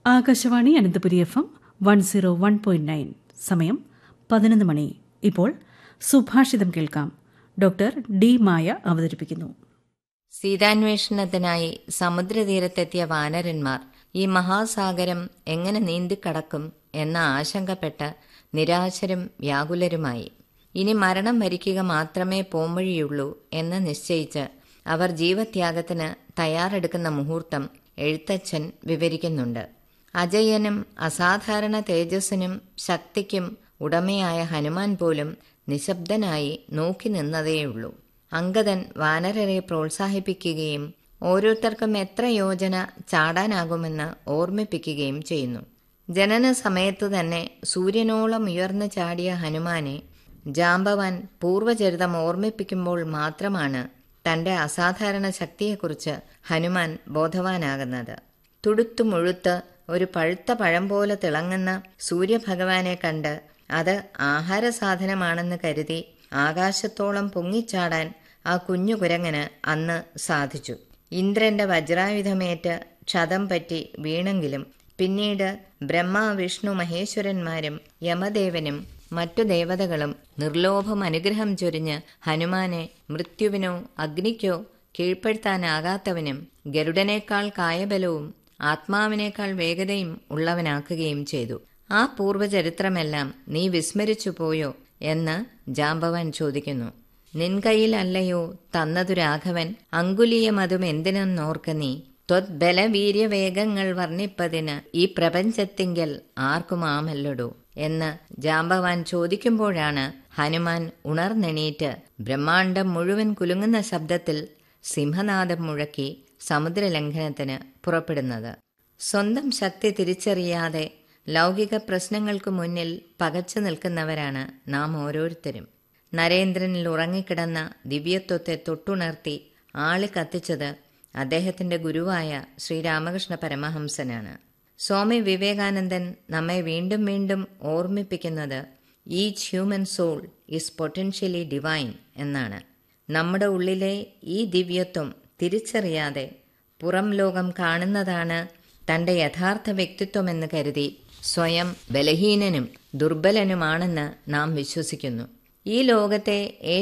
Akashvani Ananthapuri F M one zero one point nine സമയം പതിനൊന്ന് മണി ഇപ്പോൾ സുഭാഷിതം കേൾക്കാം ഡോക്ടർ ഡി മായ അവതരിപ്പിക്കുന്നു സീതാന്വേഷണത്തിനായി സമുദ്രതീരത്തെത്തിയ വാനരന്മാർ ഈ മഹാസാഗരം എങ്ങനെ നീന്തിക്കടക്കും എന്ന ആശങ്കപ്പെട്ട് നിരാശരും വ്യാകുലരുമായി ഇനി മരണം വരിക്കുക മാത്രമേ പോംവഴിയുള്ളൂ എന്ന് നിശ്ചയിച്ച് അവർ ജീവത്യാഗത്തിന് തയ്യാറെടുക്കുന്ന മുഹൂർത്തം എഴുത്തച്ഛൻ വിവരിക്കുന്നുണ്ട് അജയനും അസാധാരണ തേജസ്സിനും ശക്തിക്കും ഉടമയായ ഹനുമാൻ പോലും നിശബ്ദനായി നോക്കി നിന്നതേയുള്ളൂ അങ്കദൻ വാനരരെ പ്രോത്സാഹിപ്പിക്കുകയും ഓരോരുത്തർക്കും എത്ര യോജന ചാടാനാകുമെന്ന് ഓർമ്മിപ്പിക്കുകയും ചെയ്യുന്നു ജനന സമയത്ത് തന്നെ സൂര്യനോളം ഉയർന്നു ചാടിയ ഹനുമാനെ ജാമ്പവാൻ പൂർവചരിതം ഓർമ്മിപ്പിക്കുമ്പോൾ മാത്രമാണ് തന്റെ അസാധാരണ ശക്തിയെക്കുറിച്ച് ഹനുമാൻ ബോധവാനാകുന്നത് തുടുത്തു മുഴുത്ത് ഒരു പഴുത്ത പഴം പോലെ തിളങ്ങുന്ന സൂര്യഭഗവാനെ കണ്ട് അത് ആഹാര സാധനമാണെന്ന് കരുതി ആകാശത്തോളം പൊങ്ങിച്ചാടാൻ ആ കുഞ്ഞു കുരങ്ങന് അന്ന് സാധിച്ചു ഇന്ദ്രന്റെ വജ്രായുധമേറ്റ് ക്ഷതം പറ്റി വീണെങ്കിലും പിന്നീട് ബ്രഹ്മ വിഷ്ണു മഹേശ്വരന്മാരും യമദേവനും മറ്റു ദേവതകളും നിർലോഭം അനുഗ്രഹം ചൊരിഞ്ഞ് ഹനുമാനെ മൃത്യുവിനോ അഗ്നിക്കോ കീഴ്പ്പെടുത്താനാകാത്തവനും ഗരുഡനേക്കാൾ കായബലവും ആത്മാവിനേക്കാൾ വേഗതയും ഉള്ളവനാക്കുകയും ചെയ്തു ആ പൂർവചരിത്രമെല്ലാം നീ വിസ്മരിച്ചു പോയോ എന്ന് ജാമ്പവാൻ ചോദിക്കുന്നു നിൻ കയ്യിലല്ലയോ തന്നതു രാഘവൻ അങ്കുലീയമതും എന്തിനെന്നോർക്ക നീ ത്വദ്ബലവീര്യവേഗങ്ങൾ വർണ്ണിപ്പതിന് ഈ പ്രപഞ്ചത്തിങ്കൽ ആർക്കും ആമല്ലടോ എന്ന് ജാമ്പവാൻ ചോദിക്കുമ്പോഴാണ് ഹനുമാൻ ഉണർന്നെണീറ്റ് ബ്രഹ്മാണ്ടം മുഴുവൻ കുലുങ്ങുന്ന ശബ്ദത്തിൽ സിംഹനാദം മുഴക്കി സമുദ്രലംഘനത്തിന് പുറപ്പെടുന്നത് സ്വന്തം ശക്തി തിരിച്ചറിയാതെ ലൗകിക പ്രശ്നങ്ങൾക്ക് മുന്നിൽ പകച്ചു നിൽക്കുന്നവരാണ് നാം ഓരോരുത്തരും നരേന്ദ്രനിൽ ഉറങ്ങിക്കിടന്ന ദിവ്യത്വത്തെ തൊട്ടുണർത്തി ആളി കത്തിച്ചത് അദ്ദേഹത്തിന്റെ ഗുരുവായ ശ്രീരാമകൃഷ്ണ പരമഹംസനാണ് സ്വാമി വിവേകാനന്ദൻ നമ്മെ വീണ്ടും വീണ്ടും ഓർമ്മിപ്പിക്കുന്നത് each human soul is potentially divine എന്നാണ് നമ്മുടെ ഉള്ളിലെ ഈ ദിവ്യത്വം തിരിച്ചറിയാതെ പുറം ലോകം കാണുന്നതാണ് തന്റെ യഥാർത്ഥ വ്യക്തിത്വമെന്ന് കരുതി സ്വയം ബലഹീനനും ദുർബലനുമാണെന്ന് നാം വിശ്വസിക്കുന്നു ഈ ലോകത്തെ